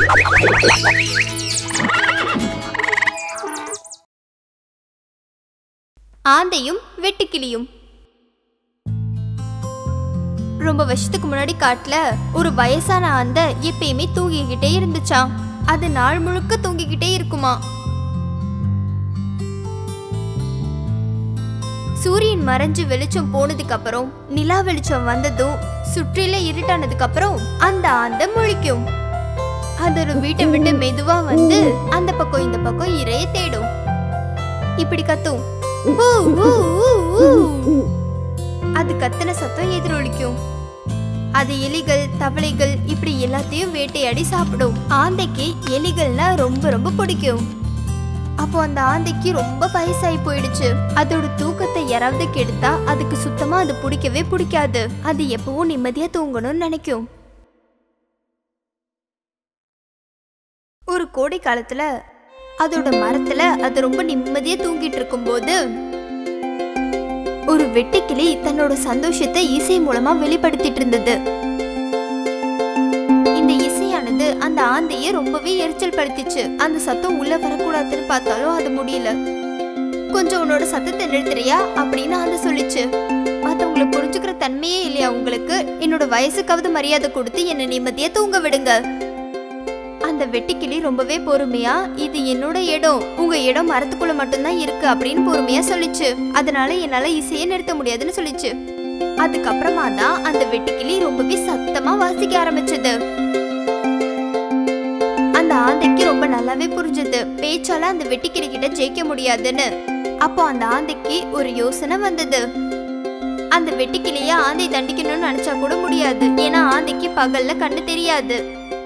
ஆந்தையும் வெட்டுக்கிளியும் ரொம்ப வருஷத்துக்கு முன்னாடி காட்டுல ஒரு வயசான ஆந்தை எப்பயுமே தூங்கிக்கிட்டே இருந்துச்சாம் அது நாள் முழுக்க தூங்கிக்கிட்டே இருக்குமா சூரியன் மறைஞ்சு வெளிச்சம் போனதுக்கு அப்புறம் நிலா வெளிச்சம் வந்ததும் சுற்றில இருட்டானதுக்கு அப்புறம் அந்த ஆந்தை முழிக்கும் அது ஒரு வீட்டை விட்டு மெதுவா வந்து அந்த பக்கம் இந்த பக்கம் இரைய தேடும் இப்படி கத்தும் ஊ, ஊ, ஊ, ஊ. அது கத்துன சத்தம் எதிரொலிக்கும் அது எலிகள் தவளைகள் இப்படி எல்லாத்தையும் வேட்டையாடி சாப்பிடும் ஆந்தைக்கு எலிகள்னா ரொம்ப ரொம்ப பிடிக்கும் அப்போ அந்த ஆந்தைக்கு ரொம்ப வயசாகி போயிடுச்சு அதோட தூக்கத்தை யாராவது கெடுத்தா அதுக்கு சுத்தமா அது பிடிக்கவே பிடிக்காது அது எப்பவும் நிம்மதியா தூங்கணும்னு நினைக்கும் ஒரு கோடை காலத்துல அதோட மரத்துல அது ரொம்ப நிம்மதியா தூங்கிட்டு இருக்கும்போது ஒரு வெட்டுக்கிளி தன்னோட சந்தோஷத்தை இசை மூலமா வெளிப்படுத்திட்டு இருந்தது இந்த இசையானது அந்த ஆந்தையை ரொம்பவே எரிச்சல் படுத்திச்சு அந்த சத்தம் உள்ள வரக்கூடாதுன்னு பார்த்தாலும் அது முடியல கொஞ்சம் உன்னோட சத்தத்தை நிறுத்துறியா அப்படின்னு ஆந்தை சொல்லிச்சு மத்தவங்களை புரிஞ்சுக்கிற தன்மையே இல்லையா உங்களுக்கு என்னோட வயசுக்காவது மரியாதை கொடுத்து என்னை நிம்மதியா தூங்க விடுங்க அந்த வெட்டுக்கிளி ரொம்பவே பொறுமையா இது என்னோட இடம் உங்க இடம் மரத்துக்குள்ள மட்டும்தான் இருக்கு அப்படின்னு பொறுமையா சொல்லிச்சு அதனால என்னால இசையை நிறுத்த முடியாதுன்னு சொல்லிச்சு அதுக்கப்புறமா தான் அந்த வெட்டுக்கிளி ரொம்பவே சத்தமா வாசிக்க ஆரம்பிச்சது அந்த ஆந்தைக்கு ரொம்ப நல்லாவே புரிஞ்சது பேச்சால அந்த வெட்டுக்கிளி கிட்ட ஜெயிக்க முடியாதுன்னு அப்போ அந்த ஆந்தைக்கு ஒரு யோசனை வந்தது அந்த வெட்டுக்கிளிய ஆந்தை தண்டிக்கணும்னு நினைச்சா கூட முடியாது ஏன்னா ஆந்தைக்கு பகல்ல கண்ணு தெரியாது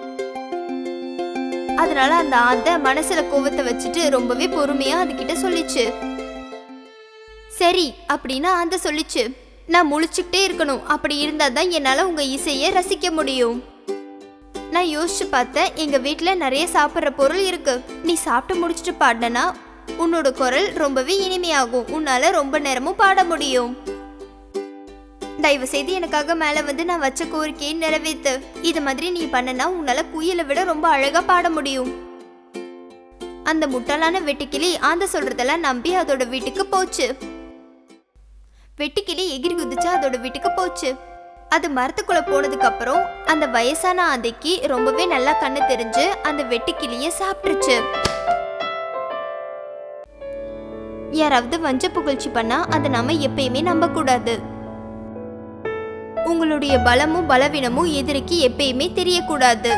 அதனால அந்த ஆந்தை மனசுல கோவத்தை வச்சுட்டு ரொம்பவே பொறுமையா அதுகிட்ட சொல்லிச்சு சரி அப்படின்னு ஆந்தை சொல்லிச்சு நான் முழிச்சுக்கிட்டே இருக்கணும் அப்படி இருந்தா தான் என்னால உங்க இசையை ரசிக்க முடியும் நான் யோசிச்சு பார்த்தேன் எங்க வீட்ல நிறைய சாப்பிட்ற பொருள் இருக்கு நீ சாப்பிட்டு முடிச்சுட்டு பாடினா உன்னோட குரல் ரொம்பவே இனிமையாகும் உன்னால ரொம்ப நேரமும் பாட முடியும் தயவு செய்து எனக்காக மேல வந்து நான் வச்ச கோரிக்கையை நிறைவேத்து இது மாதிரி நீ பண்ணனா உன்னால குயிலை விட ரொம்ப அழகா பாட முடியும் அந்த முட்டாளான வெட்டுக்கிளி ஆந்த சொல்றதெல்லாம் நம்பி அதோட வீட்டுக்கு போச்சு வெட்டுக்கிளி எகிரி குதிச்சு அதோட வீட்டுக்கு போச்சு அது மரத்துக்குள்ள போனதுக்கு அப்புறம் அந்த வயசான ஆந்தைக்கு ரொம்பவே நல்லா கண்ணு தெரிஞ்சு அந்த வெட்டுக்கிளிய சாப்பிட்டுருச்சு யாராவது வஞ்ச புகழ்ச்சி பண்ணா அதை நாம எப்பயுமே நம்ப கூடாது உங்களுடைய பலமும் பலவீனமும் எதிரிக்கு எப்பயுமே தெரியக்கூடாது